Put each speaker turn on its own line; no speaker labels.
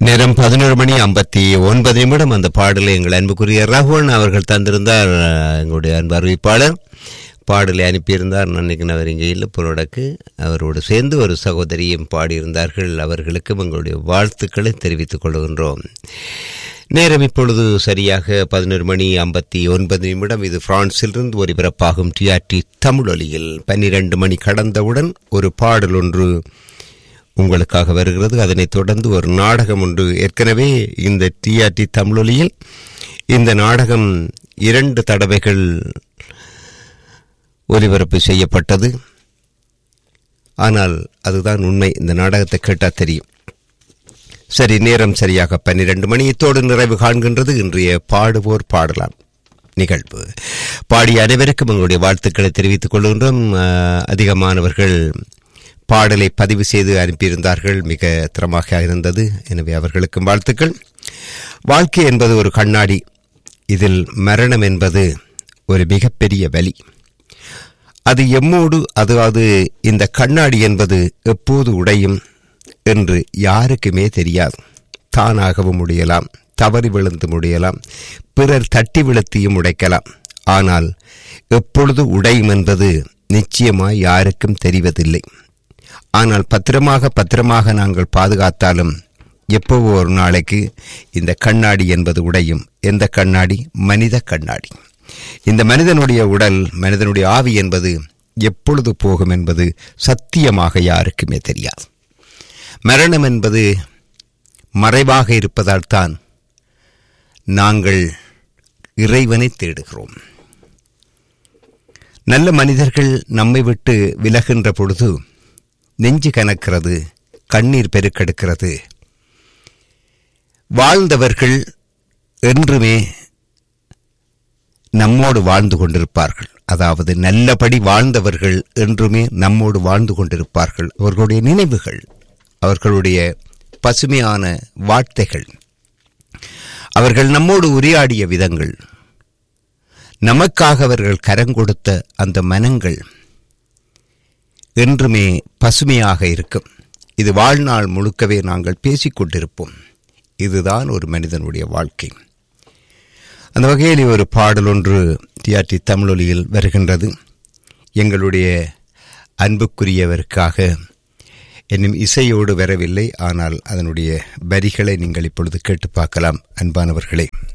நேரம் பதினோரு மணி ஐம்பத்தி ஒன்பது நிமிடம் அந்த பாடலை எங்கள் அன்புக்குரிய ரகுவன் அவர்கள் தந்திருந்தார் அஹ், எங்களுடைய அன்பு அறிவிப்பாளர் பாடலை அனுப்பியிருந்தார் நினைக்கிறேன் அவர் இங்கே இல்லை புரோடக்கு அவரோடு சேர்ந்து ஒரு சகோதரியும் பாடியிருந்தார்கள் அவர்களுக்கும் எங்களுடைய வாழ்த்துக்களை தெரிவித்துக் கொள்கின்றோம் நேரம் இப்பொழுது சரியாக பதினொரு மணி ஐம்பத்தி ஒன்பது நிமிடம் இது பிரான்சிலிருந்து ஒலிபரப்பாகும் டிஆர்டி தமிழொலியில் பன்னிரண்டு மணி கடந்தவுடன் ஒரு பாடல் ஒன்று உங்களுக்காக வருகிறது அதனைத் தொடர்ந்து ஒரு நாடகம் ஒன்று ஏற்கனவே இந்த டிஆர்டி தமிழொலியில் இந்த நாடகம் இரண்டு தடவைகள் ஒலிபரப்பு செய்யப்பட்டது ஆனால் அதுதான் உண்மை இந்த நாடகத்தை கேட்டால் தெரியும் சரி நேரம் சரியாக பன்னிரண்டு மணி இத்தோடு நிறைவு காண்கின்றது இன்றைய பாடுவோர் பாடலாம் நிகழ்வு பாடிய அனைவருக்கும் எங்களுடைய வாழ்த்துக்களை தெரிவித்துக் கொள்கின்றோம் அஹ், அதிகமானவர்கள் பாடலை பதிவு செய்து அனுப்பியிருந்தார்கள் மிக திறமாக இருந்தது எனவே அவர்களுக்கும் வாழ்த்துக்கள் வாழ்க்கை என்பது ஒரு கண்ணாடி இதில் மரணம் என்பது ஒரு மிகப்பெரிய வலி அது எம்மோடு அதாவது இந்த கண்ணாடி என்பது எப்போது உடையும் என்று யாருக்குமே தெரியாது தானாகவும் முடியலாம் தவறி விழுந்து முடியலாம் பிறர் தட்டி விழுத்தியும் உடைக்கலாம் ஆனால் எப்பொழுது உடையும் என்பது நிச்சயமாய் யாருக்கும் தெரிவதில்லை ஆனால் பத்திரமாக பத்திரமாக நாங்கள் பாதுகாத்தாலும் எப்போவோ ஒரு நாளைக்கு இந்த கண்ணாடி என்பது உடையும் எந்த கண்ணாடி மனித கண்ணாடி இந்த மனிதனுடைய உடல் மனிதனுடைய ஆவி என்பது எப்பொழுது போகும் என்பது சத்தியமாக யாருக்குமே தெரியாது மரணம் என்பது மறைவாக இருப்பதால் தான் நாங்கள் இறைவனை தேடுகிறோம் நல்ல மனிதர்கள் நம்மை விட்டு விலகின்ற பொழுது நெஞ்சு கனக்கிறது கண்ணீர் பெருக்கெடுக்கிறது வாழ்ந்தவர்கள் என்றுமே நம்மோடு வாழ்ந்து கொண்டிருப்பார்கள் அதாவது நல்லபடி வாழ்ந்தவர்கள் என்றுமே நம்மோடு வாழ்ந்து கொண்டிருப்பார்கள் அவர்களுடைய நினைவுகள் அவர்களுடைய பசுமையான வார்த்தைகள் அவர்கள் நம்மோடு உரையாடிய விதங்கள் நமக்காக அவர்கள் கரங்கொடுத்த அந்த மனங்கள் என்றுமே பசுமையாக இருக்கும் இது வாழ்நாள் முழுக்கவே நாங்கள் பேசிக் கொண்டிருப்போம் இதுதான் ஒரு மனிதனுடைய வாழ்க்கை அந்த வகையில் ஒரு பாடல் ஒன்று டிஆர்டி தமிழொலியில் வருகின்றது எங்களுடைய அன்புக்குரியவருக்காக என்னும் இசையோடு வரவில்லை ஆனால் அதனுடைய வரிகளை நீங்கள் இப்பொழுது கேட்டு பார்க்கலாம் அன்பானவர்களே